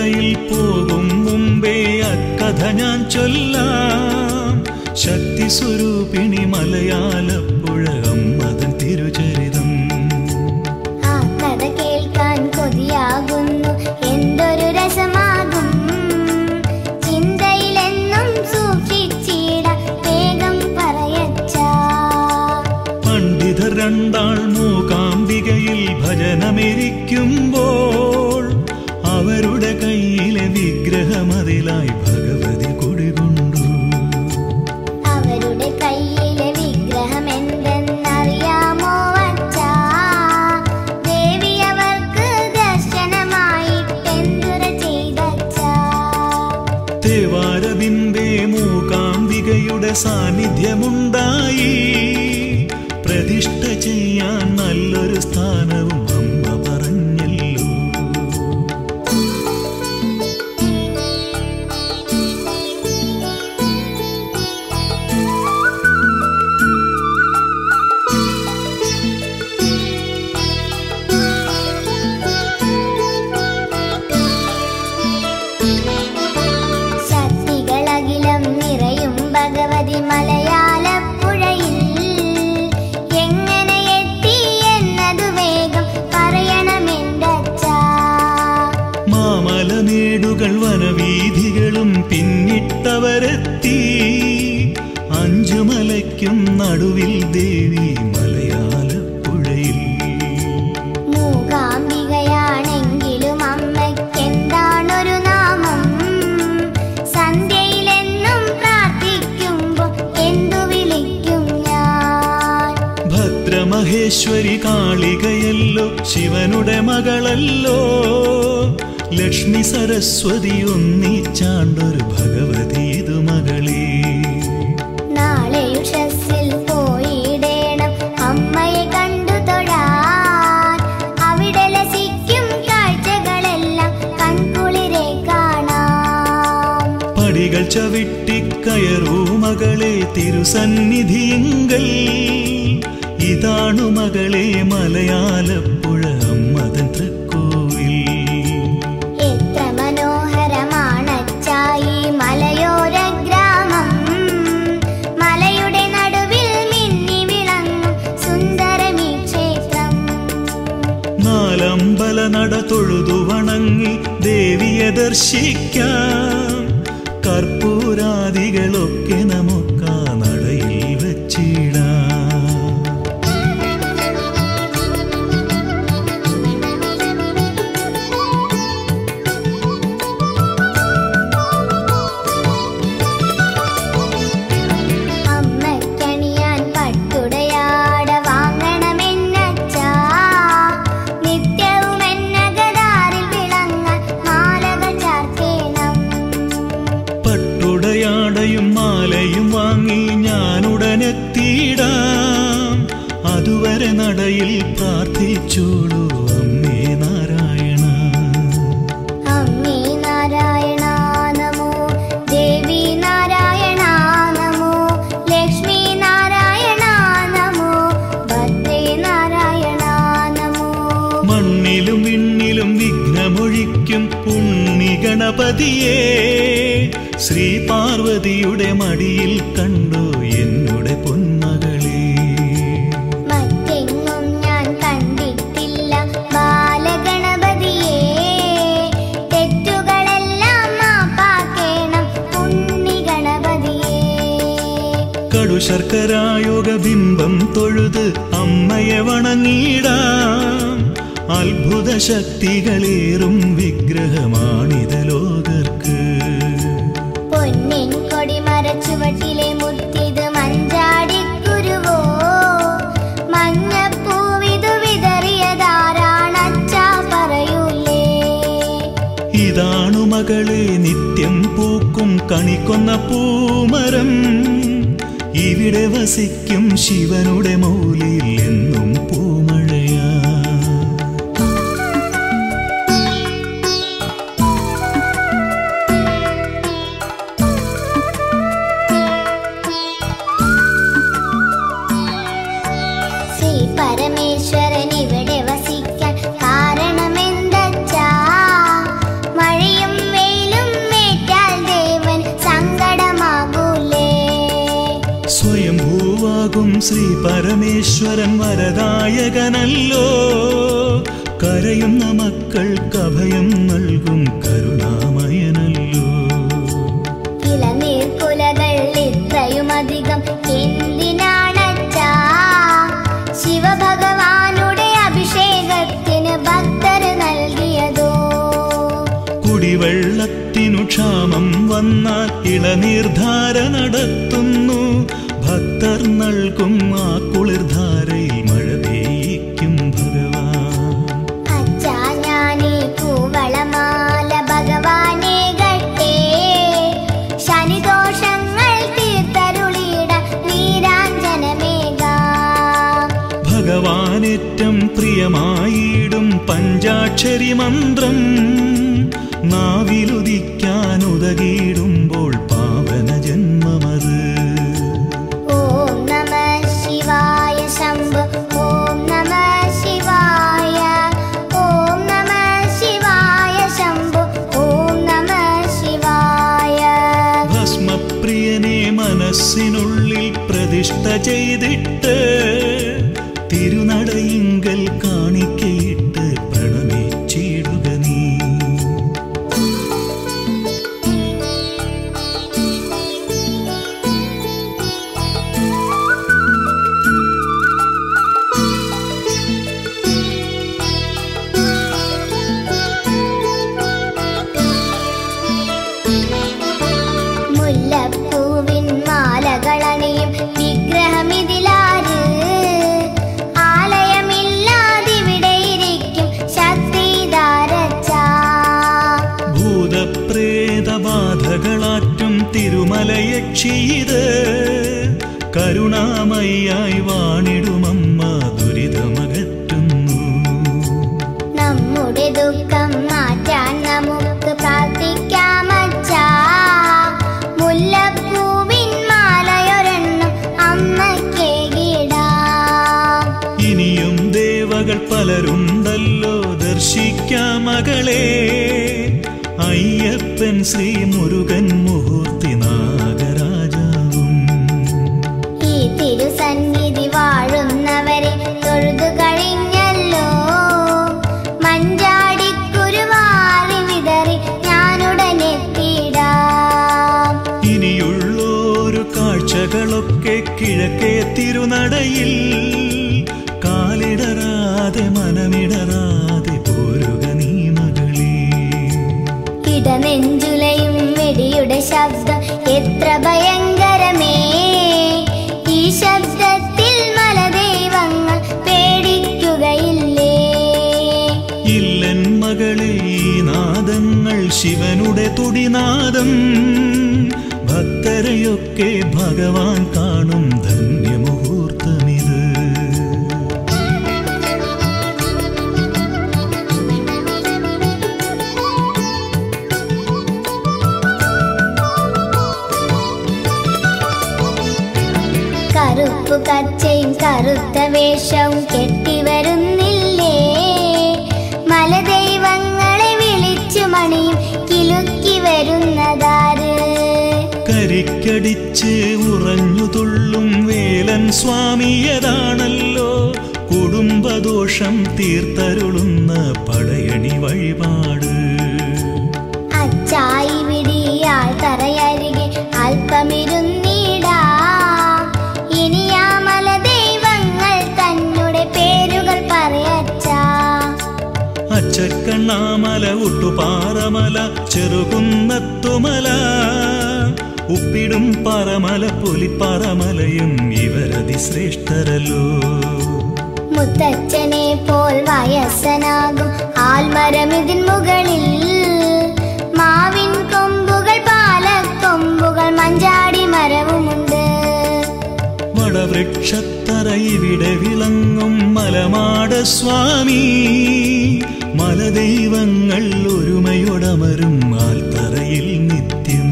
യാത്രയിൽ പോകും മുമ്പേ അക്കഥ ഞാൻ ചൊല്ലാം ശക്തി സ്വരൂപിണി മലയാളപ്പുഴ അമ്മതൻ തിരുചരിതം ആ കഥ കേൾക്കാൻ കൊതിയാകുന്നു എന്തൊരു രസമാകും ചിന്തയിലെന്നും സൂക്ഷിച്ചിട വേഗം പറയച്ചാ പണ്ഡിതർ രണ്ടാൾ മൂകാംബികയിൽ ഭജനമിരിക്കുമ്പോൾ അവരുടെ കയ്യിലെ വിഗ്രഹമതിലായി ഭഗവതി കുടികൊണ്ടു അവരുടെ കയ്യിലെ വിഗ്രഹം എന്തെന്നറിയാമോ അച്ഛാ ദേവി അവർക്ക് ദർശനമായിട്ടെന്തുര ചെയ്തച്ചാ തേവാരതിന്റെ മൂകാംബികയുടെ സാന്നിധ്യമുണ്ടായി പ്രതിഷ്ഠ ചെയ്യാൻ നല്ലൊരു സ്ഥാനവും അമ്മ പറഞ്ഞല്ലോ ശക്തികളകിലം നിറയും ഭഗവതി മലയാളപ്പുഴയിൽ എങ്ങനെ എത്തി എന്നതു വേഗം പറയണമെന്തച്ചാ മാമലമേടുകൾ വനവീഥികളും പിന്നിട്ടവരെത്തി അഞ്ചു മലയ്ക്കും നടുവിൽ ദേവി മലയാളപ്പുഴയിൽ മൂകാംബികയാണെങ്കിലും അമ്മയ്ക്കെന്താണൊരു നാമം സന്ധ്യയിലെന്നും പ്രാർത്ഥിക്കുമ്പോൾ എന്തു വിളിക്കും ഞാൻ ഭദ്രമഹേശ്വരി കാളികയല്ലോ ശിവനുടെ മകളല്ലോ ലക്ഷ്മി സരസ്വതി ഒന്നിച്ചാണ്ടൊരു ഭഗവതി ഇതു മകളേ നാളെ ഉഷസ്സിൽ പോയിടേണം അമ്മയെ കണ്ടു തൊഴാൻ അവിടെ ലസിക്കും കാഴ്ചകളെല്ലാം കൺകുളിരെ കാണാം പടികൾ ചവിട്ടിക്കയറൂ മകളെ തിരുസന്നിധിയെങ്കൽ ഇതാണു മകളെ മലയാളപ്പുഴ അമ്മതൻ തൃക്കോവിൽ എത്ര മനോഹരമാണച്ചായി മലയോര ഗ്രാമം മലയുടെ നടുവിൽ മിന്നി വിളങ്ങും സുന്ദരമീ ക്ഷേത്രം നാലമ്പല നട തൊഴുതു വണങ്ങി ദേവിയെ ദർശിക്കാം കർപ്പൂരാദികളൊക്കെ നമുക്കാ നടയിൽ വച്ചിടാം അമ്മക്കണിയാൻ പട്ടുടയാട വാങ്ങണമെന്നച്ചാ നിത്യവും എന്നകതാരിൽ വിളങ്ങാൻ മാലകൾ ചാർത്തേണം പട്ടുടയാടയും മാലയും വാങ്ങി ഞാനുടനെത്തിയിടാം അതുവരെ നടയിൽ പ്രാർത്ഥിച്ചോളൂ അമ്മേ നാരായണ അമ്മേ നാരായണ നമോ ദേവി നാരായണ നമോ ലക്ഷ്മി നാരായണ നമോ ഭദ്രേ നാരായണ നമോ മണ്ണിലും വിണ്ണിലും വിഘ്നമൊഴിക്കും ഉണ്ണി ഗണപതിയെ ശ്രീ പാർവതിയുടെ മടിയിൽ കണ്ടു എന്നുടെ പൊന്മകളെ മറ്റെങ്ങും ഞാൻ കണ്ടിട്ടില്ല ബാലഗണപതിയെ തെറ്റുകളെല്ലാം മാപ്പാക്കേണം ഉണ്ണി ഗണപതിയെ കടുശർക്കരായോഗ ബിംബം തൊഴുത് അമ്മയെ വണങ്ങിടാം അത്ഭുത ശക്തികളേറും വിഗ്രഹമാണിത് ലോകർക്ക് പൊന്നിൻ കൊടി മരച്ചുവട്ടിലെ മുത്തിത് മഞ്ചാടിക്കുരുവോ മഞ്ഞപ്പൂവിതു വിതറിയതാരാണച്ചാ പറയൂലേ ഇതാണു മകളെ നിത്യം പൂക്കും കണിക്കൊന്ന പൂമരം ഇവിടെ വസിക്കും ശിവനുടെ മൗലിയിൽ എന്നും പൂമഴയാ ശ്രീ പരമേശ്വരൻ ഇവിടെ വസിക്കാൻ കാരണമെന്തച്ചാ മഴയും ശ്രീ പരമേശ്വരൻ വരദായകനല്ലോ കരയുന്ന മക്കൾക്ക് അഭയം നൽകും കരുണാമയനല്ലോ ഇളനീർക്കുലകൾ ഇത്രയുമധികം എന്തിനാണച്ചാ ശിവഭഗവാനുടെ അഭിഷേകത്തിന് ഭക്തർ നൽകിയതോ കുടിവെള്ളത്തിനു ക്ഷാമം വന്നാൽ ഇളനീർധാര നടത്തുന്നു ഭക്തർ നൽകും ആ കുളിർധാരയിൽ മഴ പെയ്യിക്കും ഭഗവാൻ അച്ഛാ ഞാനീ കൂവളമാല ഭഗവാനെ ഗട്ടേ ശനിദോഷങ്ങൾ തീർത്തരുളിയിട നീരാഞ്ജനമേകാം ഭഗവാനേറ്റം പ്രിയമായിടും പഞ്ചാക്ഷരി മന്ത്രം നാവിലുദിക്കാൻ ഉതകിയിടുമ്പോൾ പാവന ജന്മമത് ഓം നമ ശിവായ ശംഭു ഓം നമ ശിവായ ഓം നമ ശിവായ ശംഭു ഓം നമ ശിവായ ഭസ്മപ്രിയനെ മനസ്സിനുള്ളിൽ പ്രതിഷ്ഠ ചെയ്തിട്ട് തിരുനടയിങ്കൽ കാണിക്കയിട്ട് പ്രണമിച്ചിടുക നീ മുല്ലപ്പൂവിൻ മാലകളണിയും വിഗ്രഹമിതിലാര് ആലയമില്ലാതിവിടെ ഇരിക്കും ശക്തിധാരച്ചാ ഭൂതപ്രേതബാധകളാറ്റും തിരുമലയക്ഷിയത് കരുണാമയ്യായി വാണിടുമമ്മ ദുരിതമകറ്റുന്നു നമ്മുടെ ദുഃഖം മാറ്റാൻ നമുക്ക് പ്രാർത്ഥിക്കാമച്ചാ മുല്ലപ്പൂവിൻ മാലയൊരെണ്ണം അമ്മക്കേകിടാം ഇനിയും ദേവകൾ പലരുണ്ടല്ലോ ദർശിക്കാം മകളെ അയ്യപ്പൻ ശ്രീ മുരുകൻ മുഹൂർത്തി നാഗരാജാവും ഈ തിരുസന്നിധി വാഴുന്നവരെ തൊഴുതു കഴിഞ്ഞല്ലോ മഞ്ചാടിക്കുരുവാറി വിതറി ഞാനുടനെത്തിടാം ഇനിയുള്ളൊരു കാഴ്ചകളൊക്കെ കിഴക്കേ തിരുനടയിൽ കാലിടറാതെ മനമിടറാതെ പോരുക നീ മകളേ ഇടനെഞ്ചുലയും വെടിയുടെ ശബ്ദം എത്ര ഭയങ്കരമേ ഈ ശബ്ദത്തിൽ മലദൈവങ്ങൾ പേടിക്കുകയില്ലേ ഇല്ലൻ മകളെ ഈ നാദങ്ങൾ ശിവനുടെ തുടിനാദം ഭക്തരെയൊക്കെ ഭഗവാൻ കാണും ധന്യമുഹൂർത്തമിത് കറുപ്പു കച്ചയും കറുത്ത വേഷവും കെട്ടിവരുന്നില്ലേ മലദൈവങ്ങളെ വിളിച്ചു മണിയും കിലുക്കി വരുന്നതാര് കരിക്കടിച്ച് ഉറഞ്ഞു തുള്ളും വേലൻ സ്വാമിയതാണല്ലോ കുടുംബദോഷം തീർത്തരുളുന്ന പടയണി വഴിപാട് അച്ചായി വിടിയാൾ തറയരികെ അല്പമിരുന്നിടാ ഇനി ആ മലദൈവങ്ങൾ തന്നെ പേരുകൾ പറയച്ചാ അച്ചക്കണ്ണാമല ഉട്ടുപാറമല ചെറുകുന്നത്തുമല ഉപ്പിടും പറമല പുലിപ്പറമലയും ഇവരതി ശ്രേഷ്ഠരല്ലോ മുത്തച്ഛനെ പോൽ വയസ്സനാകും ആൽമരമിതിൻ മുകളിൽ മാവിൻ കൊമ്പുകൾ പാലക്കൊമ്പുകൾ മഞ്ചാടി മരവുമുണ്ട് വടവൃക്ഷത്തറ ഇവിടെ വിളങ്ങും മലമാട സ്വാമി മലദൈവങ്ങൾ ഒരുമയൊടമരും ആൽത്തറയിൽ നിത്യം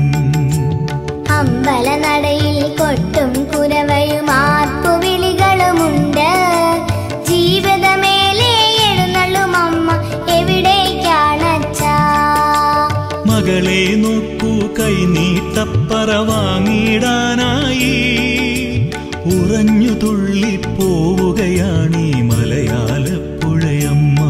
അമ്പലനടയിൽ കൊട്ടും കുരവയും ആർപ്പുവിളികളുമുണ്ട് ജീവിതമേലെ എഴുന്നള്ളും അമ്മ എവിടേക്കാണച്ചാ മകളെ നോക്കൂ കൈനീട്ടപ്പറ വാങ്ങിടാനായി ഉറഞ്ഞു തുള്ളിപ്പോവുകയാണീ മലയാളപ്പുഴയമ്മ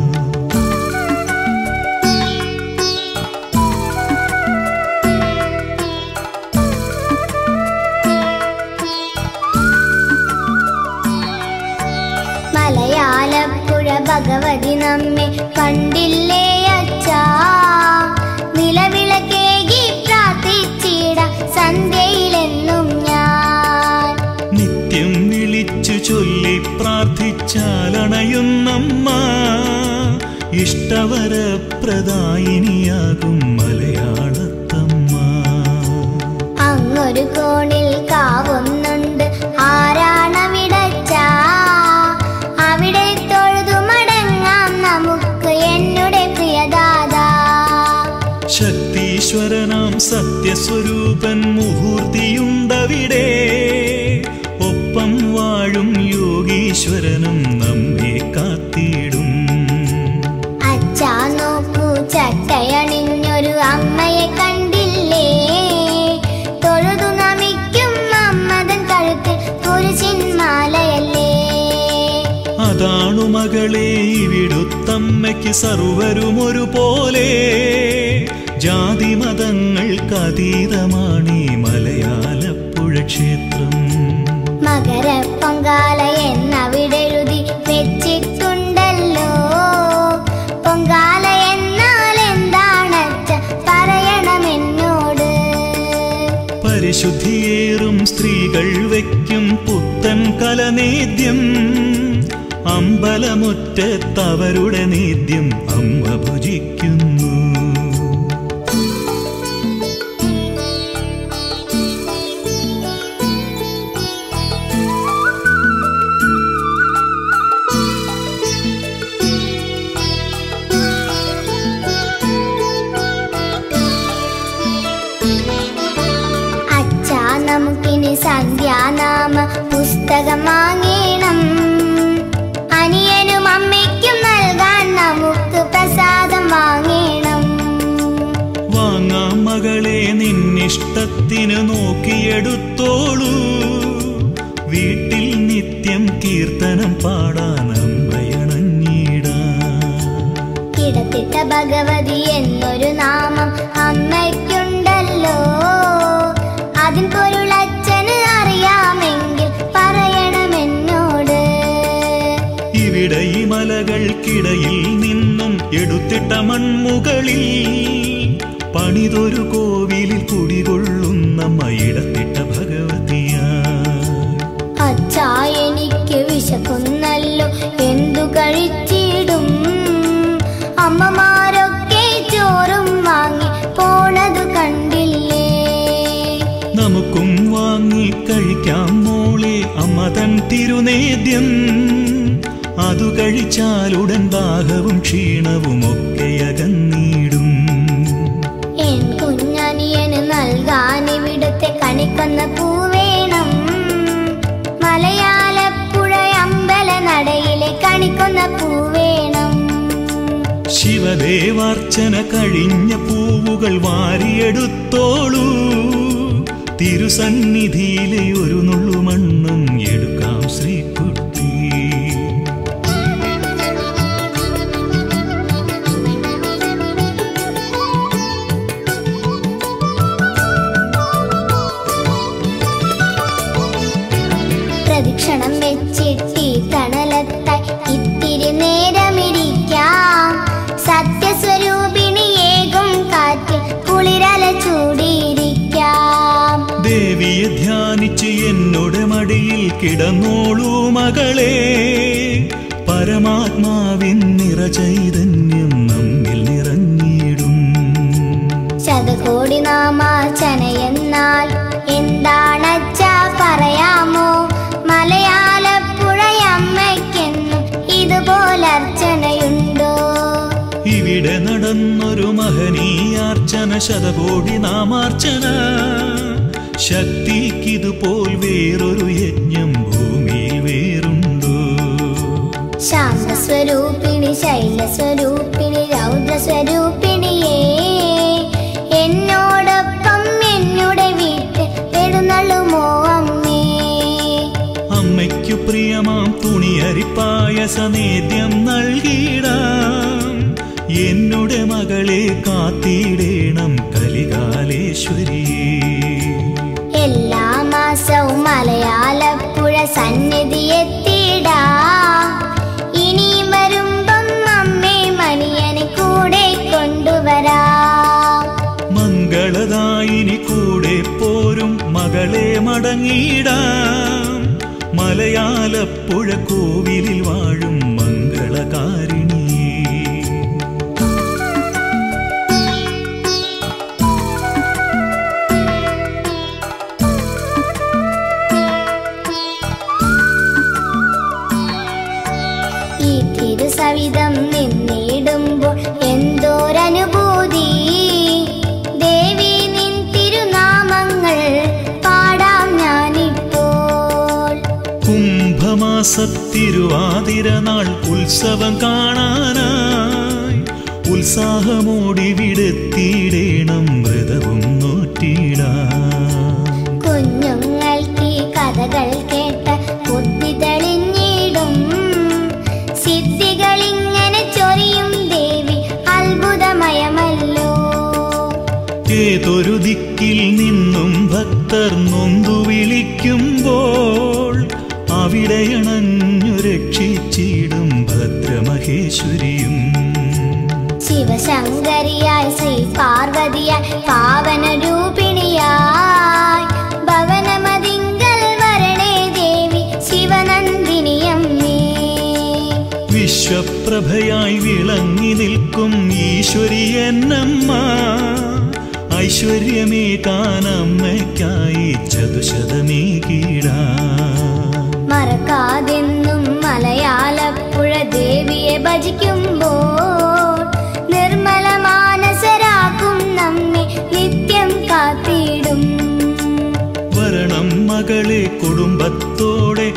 മലയാളപ്പുഴ ഭഗവതി നമ്മെ കണ്ടില്ലേ അച്ഛാ നിലവിളക്കേകി പ്രാർത്ഥിച്ചിട സന്ധ്യയിലെന്നും ഞാൻ നിത്യം വിളിച്ചു ചൊല്ലി പ്രാർത്ഥിച്ചാലണയുന്നമ്മ ഇഷ്ടവരപ്രദായിനിയാകും മലയാളത്തമ്മ അങ്ങൊരു കോണിൽ കാവുന്നുണ്ട് ആരാണവിടച്ചാ അവിടെ തൊഴുതു മടങ്ങാം നമുക്ക് എന്നുടെ പ്രിയദാദാ ശക്തീശ്വരനാം സത്യസ്വരൂപൻ മുഹൂർത്തിയുണ്ടവിടെ ഒപ്പം വാഴും യോഗീശ്വരനും നമ്മെ കാത്തിടും അച്ഛാ നോക്കൂ ചട്ടയണിഞ്ഞൊരു അമ്മയെ കണ്ടില്ലേ തൊഴുതു നമിക്കും അമ്മതൻ കഴുത്തിൽ കുരിശിൻ മാലയല്ലേ അതാണു മകളെ ഇവിടുത്തമ്മയ്ക്ക് സർവരും ഒരുപോലെ ജാതി മതങ്ങൾക്കതീതമാണീ മലയാളപ്പുഴ ക്ഷേത്രം മകര പൊങ്കാല എന്നവിടെഴുതി വെച്ചിട്ടുണ്ടല്ലോ പൊങ്കാല എന്നാൽ എന്താണച്ച പറയണമെന്നോട് പരിശുദ്ധിയേറും സ്ത്രീകൾ വയ്ക്കും പുത്തൻ കലനേദ്യം അമ്പലമുറ്റത്തവരുടെ നേദ്യം അമ്മ ഭുജിക്കുന്നു അച്ഛാ നമുക്കിനി സന്ധ്യാനാമ പുസ്തകം വാങ്ങേണം അനിയനും അമ്മയ്ക്കും നൽകാൻ നമുക്ക് പ്രസാദം വാങ്ങേണം വാങ്ങാം മകളെ നിന്നിഷ്ടത്തിന് നോക്കിയെടുത്തോളൂ വീട്ടിൽ നിത്യം കീർത്തനം പാടാൻ അമ്പയണഞ്ഞിടാം കിടത്തിട്ട ഭഗവതി എന്നൊരു നാമം അമ്മയ്ക്കുണ്ടല്ലോ അതിൻ പൊരുളച്ഛന് അറിയാമെങ്കിൽ പറയണമെന്നോട് ഇവിടെ ഈ മലകൾക്കിടയിൽ നിന്നും എടുത്തിട്ട മൺമുകളിൽ പണിതൊരു കോവിലിൽ കുടികൊള്ളുന്ന മയിടത്തിട്ട ഭഗവതിയാ അച്ഛാ എനിക്ക് വിശക്കുന്നല്ലോ എന്തു കഴിച്ചിടും അമ്മമാരൊക്കെ ചോറും വാങ്ങി പോണതു കണ്ടില്ലേ നമുക്കും വാങ്ങി കഴിക്കാം മോളെ അമ്മ തൻ തിരുനേദ്യം അതു കഴിച്ചാലുടൻ ദാഹവും ക്ഷീണവും ഒക്കെ അകന്നിടും എൻ കുഞ്ഞനിയന് നൽകാൻ ഇവിടുത്തെ കണിക്കൊന്ന പൂവേണം മലയാളപ്പുഴ അമ്പല നടയിലെ കണിക്കൊന്ന പൂവേണം ശിവദേവാർച്ചന കഴിഞ്ഞ പൂവുകൾ വാരിയെടുത്തോളൂ തിരുസന്നിധിയിലെ ഒരു നുള്ളു മണ്ണും എടുക്കാം ശ്രീകുട്ടി പ്രദക്ഷിണം വെച്ചിട്ടി കണലത്തായി ഇത്തിരി നേരമിരിക്കാം സത്യസ്വരൂപിണിയേകും കാറ്റിൽ കുളിരല ചൂടിയിരിക്കാം ദേവിയെ ധ്യാനിച്ച് എന്നോട് മടിയിൽ കിടന്നോളൂ മകളെ പരമാത്മാവിൻ നിറചൈതന്യം നമ്മിൽ നിറഞ്ഞിടും ശതകോടി നാമാർച്ചന എന്നാൽ എന്താണച്ചാ പറയാമോ മലയാളപ്പുഴയമ്മയ്ക്കെന്നും ഇതുപോലർച്ചനയുണ്ടോ ഇവിടെ നടന്നൊരു മഹനീയാർച്ചന ശതകോടി നാമാർച്ചന ശക്തിക്കിതുപോൽ വേറൊരു യജ്ഞം ഭൂമിയിൽ വേറുണ്ടോ ശാന്തസ്വരൂപിണി ശൈലസ്വരൂപിണി രൗദ്രസ്വരൂപിണിയേ എന്നോടൊപ്പം എന്നുടെ വീട്ടിൽ പെടുന്നള്ളുമോ അമ്മേ പായസനേദ്യം നൽകിടാം എന്നുടെ മകളെ കാത്തിടേണം കലികാലേശ്വരിയേ എല്ലാ മാസവും മലയാളപ്പുഴ സന്നിധി എത്തിടാ ഇനി വരുമ്പം അമ്മേ മണിയനെ കൂടെ കൊണ്ടുവരാ മംഗളദായിനി കൂടെ പോരും മകളെ മടങ്ങിടാം മലയാളപ്പുഴ കോവിലിൽ വാഴും മംഗളകാരിണി ഈ തിരുസവിധം നിന്നിടുമ്പോൾ എന്തോരനുഭൂതി ദേവി നിൻ തിരുനാമങ്ങൾ പാടാം ഞാനിപ്പോൾ കുംഭമാസത്തിരുവാതിര നാൾ ഉത്സവം കാണാനായി ഉത്സാഹമോടി വിടുത്തിയിടേണം വ്രതവും നോറ്റിടാം കുഞ്ഞുങ്ങൾക്ക് ഈ കഥകൾ കേട്ട് ബുദ്ധി തെളിഞ്ഞിടും സിദ്ധികളിങ്ങനെ ചൊരിയും ദേവി അത്ഭുതമയമല്ലോ ഏതൊരു ദിക്കിൽ നിന്നും ഭക്തർ നൊന്തു വിളിക്കുമ്പോൾ അവിടെയണഞ്ഞു രക്ഷിച്ചിടും ഭദ്രമഹേശ്വരിയും ശിവശങ്കരിയായി ശ്രീ പാർവതിയായി പാവന രൂപിണിയായി ഭവനമതിങ്കൽ വരണേ ദേവി ശിവനന്ദിനിയമ്മേ വിശ്വപ്രഭയായി വിളങ്ങി നിൽക്കും ഈശ്വരി എന്നമ്മ ഐശ്വര്യമേ കാനമ്മയ്ക്കായി ചതുശതമേ മറക്കാതെന്നും മലയാളപ്പുഴ ദേവിയെ ഭജിക്കുമ്പോൾ നിർമ്മല മാനസരാക്കും നമ്മെ നിത്യം കാത്തിടും വരണം മകളെ കുടുംബത്തോടെ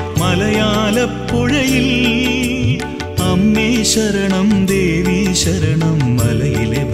മലയാളപ്പുഴയിൽ അമ്മേ ശരണം ദേവി ശരണം മലയിലെ